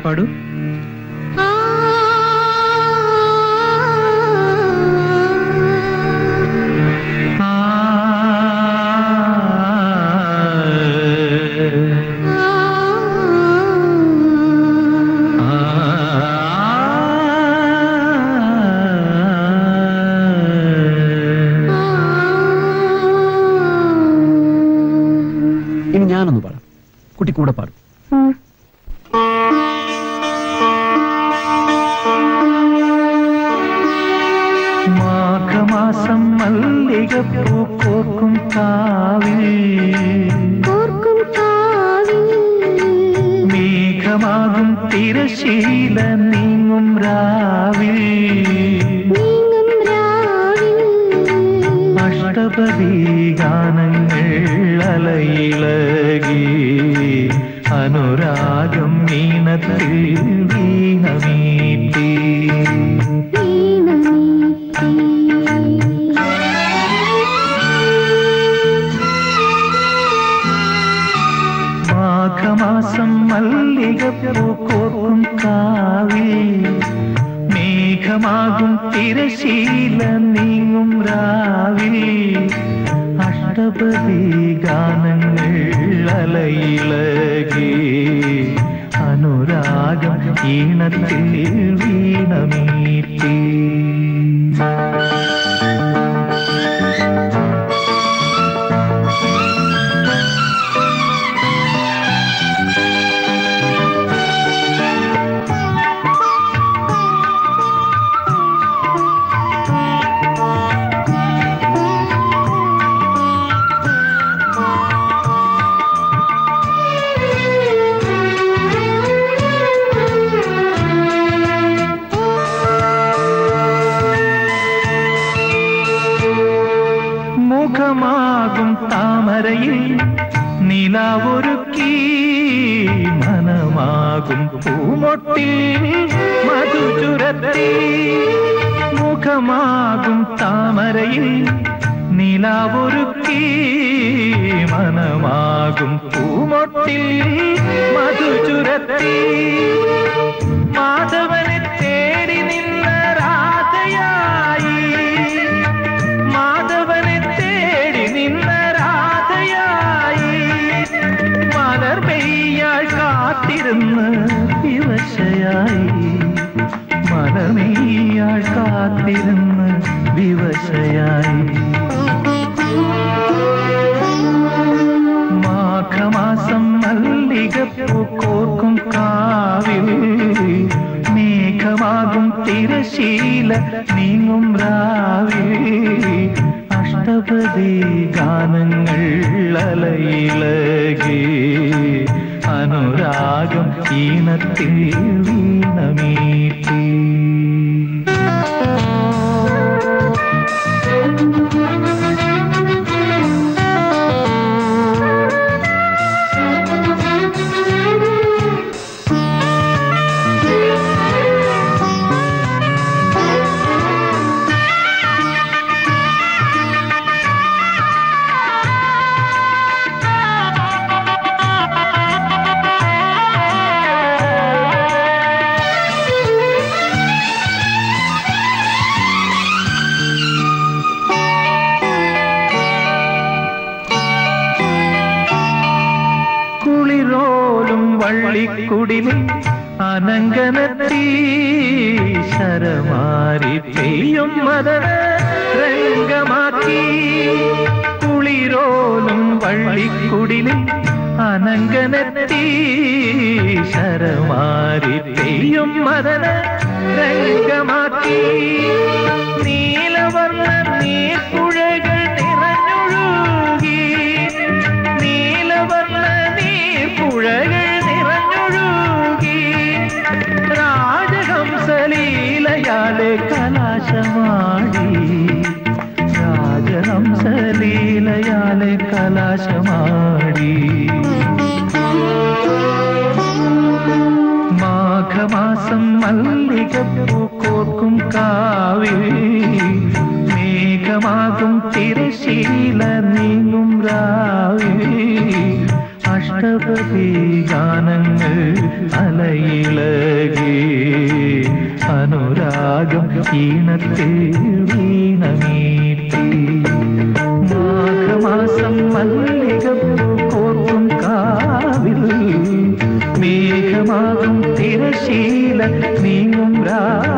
പാടൂ ആ ഇനി ഞാനൊന്ന് പാടാം കുട്ടി കൂടെ പാടും മാഘമാസം മല്ലികപ്പൂ കോർക്കും കാവിൽ ഓർക്കും കാവിൽ മേഘമാകും തിരശീല നീങ്ങും രാവിൽ നീങ്ങും രാവിൽ അഷ്ടപതി ഗാനങ്ങൾ അലയിളകി അനുരാഗം വീണത്തിൽ വീണമീട്ടി വീണമീട്ടി മാഘമാസം മല്ലികപ്പൂ കോർക്കും കാവിൽ മേഘമാകും തിരശീല നീങ്ങും രാവിൽ അഷ്ടപതി ഗാനങ്ങൾ അലയിളകി അനുരാഗം ഈണത്തിൽ വീണമീട്ടി മുഖമാകും താമരയിൽ നിലാവൊരുക്കി മനമാകും പൂമൊട്ടിൽ മധുചുരത്തി മുഖമാകും താമരയിൽ നിലാവൊരുക്കി മനമാകും പൂമൊട്ടിൽ മധുചുരത്തി മാധവനെ തേടി നിന്ന രാധയായി മാധവനെ തേടി നിന്ന രാധയായി മലർ പെയ്യാൾ കാത്തിരുന്ന് വിവശയായി മലമെയ്യാൾ കാത്തിരുന്ന് വിവശയായി മാഘമാസം മല്ലികപ്പൂ കോർക്കും കാവിൽ മേഘമാകും തിരശീല നീങ്ങും രാവിൽ അഷ്ടപതി ഗാനങ്ങൾ അലയിളകി അനുരാഗം ഈണത്തിൽ വീണമീട്ടി കുളിരോലും വള്ളിക്കുടിലിൽ അനങ്കനത്തി ശരമാരി പെയ്യും മദന രംഗമാക്കി കുളിരോലും വള്ളിക്കുടിലിൽ അനങ്കനത്തി ശരമാരി പെയ്യും മദന രംഗമാക്കി നീലവർണ്ണ നീർപ്പുഴകൾ നിറഞ്ഞൊഴുകി നീലവർണ്ണ നീർപ്പുഴകൾ നിറഞ്ഞൊഴുകി രാജഹംസലീലയാലെ കലാശമാടി രാജഹംസലീലയാലെ കലാശമാടി മാഘമാസം മല്ലികപ്പൂ കോർക്കും കാവിൽ മേഘമാകും തിരശീല നീങ്ങും രാവിൽ അഷ്ട അഷ്ടപതി ഗാനങ്ങൾ അലയിളകി അനുരാഗം ഈണത്തിൽ വീണമീട്ടി മാഘമാസം മല്ലികപ്പൂ കോർക്കും കാവിൽ മേഘമാകും തിരശീല നീങ്ങും രാ